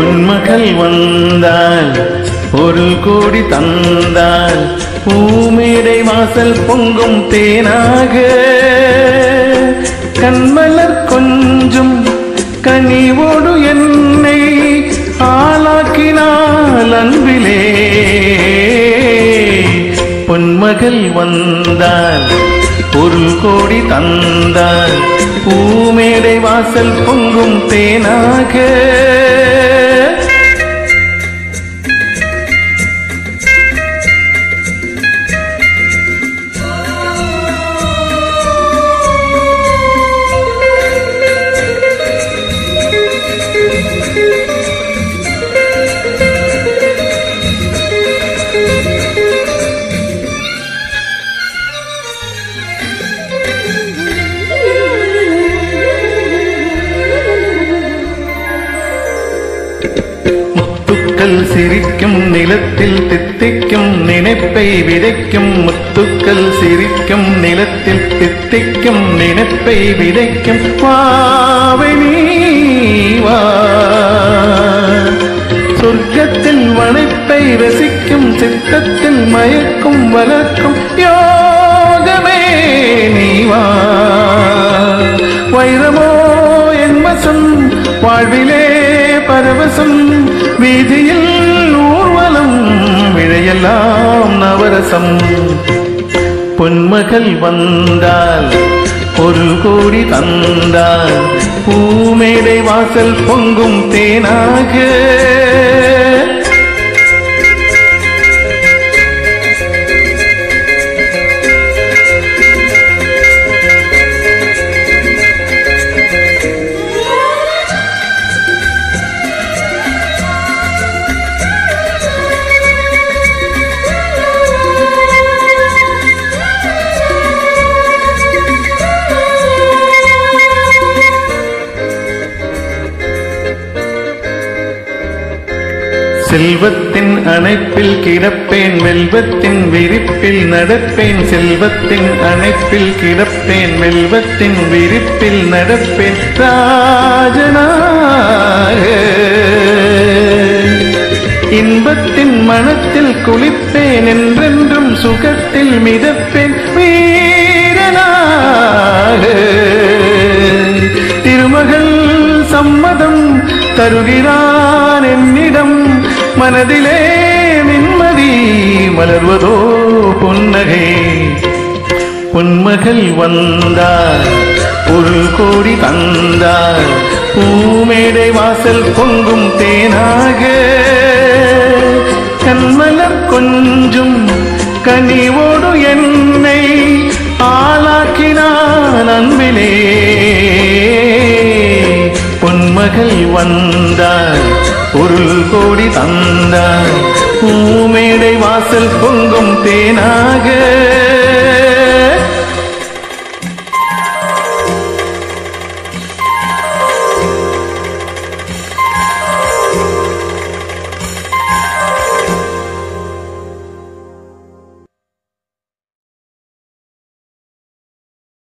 பொன்மகள் வந்தாள் ஒரு கோடி தந்தாள் பூமேடை வாசல் பொங்கும் தேனாக கண்மலர் கொஞ்சும் கனிவோடு என்னை ஆளாக்கினாள் அன்பிலே பொன்மகள் வந்தாள் ஒரு கோடி தந்தாள் பூமேடை வாசல் பொங்கும் தேனாக முத்துக்கள் சிரிக்கும் நிலத்தில் தித்திக்கும் நினைப்பை விதைக்கும் முத்துக்கள் சிரிக்கும் நிலத்தில் தித்திக்கும் நினைப்பை விதைக்கும் பாவை நீவா சொர்க்கத்தில் வனைப்பை ரசிக்கும் சித்தத்தில் மயக்கும் வளர்க்கும் யோகமே நீவா வைரமோ என் வசம் வாழ்விலே பரவசம் வீதியில் ஊர்வலம் விழையெல்லாம் நவரசம் பொன்மகள் வந்தால் ஒரு கோடி தந்தால் பூமேடை வாசல் பொங்கும் தேனாக செல்வத்தின் அணைப்பில் கிடப்பேன் வெல்வத்தின் விரிப்பில் நடப்பேன் செல்வத்தின் அணைப்பில் கிடப்பேன் வெல்வத்தின் விரிப்பில் நடப்பேன் ராஜனாக இன்பத்தின் மனத்தில் குளிப்பேன் என்றென்றும் சுகத்தில் மிதப்பேன் வீரனாக திருமகள் சம்மதம் தருகிறான் என்னிடம் மனதிலே நிம்மதி மலர்வதோ புன்னகை பொன்மகள் வந்தார் ஒரு கோடி தந்தார் பூமேடை வாசல் பொங்கும் தேனாக கண்மலர் கொஞ்சும் கனிவோடு என்னை ஆளாக்கினான் அன்பிலே பொன்மகள் வந்தார் ஒரு கோடி தந்தார் பூமேடை வாசல் பொங்கும் தேனாக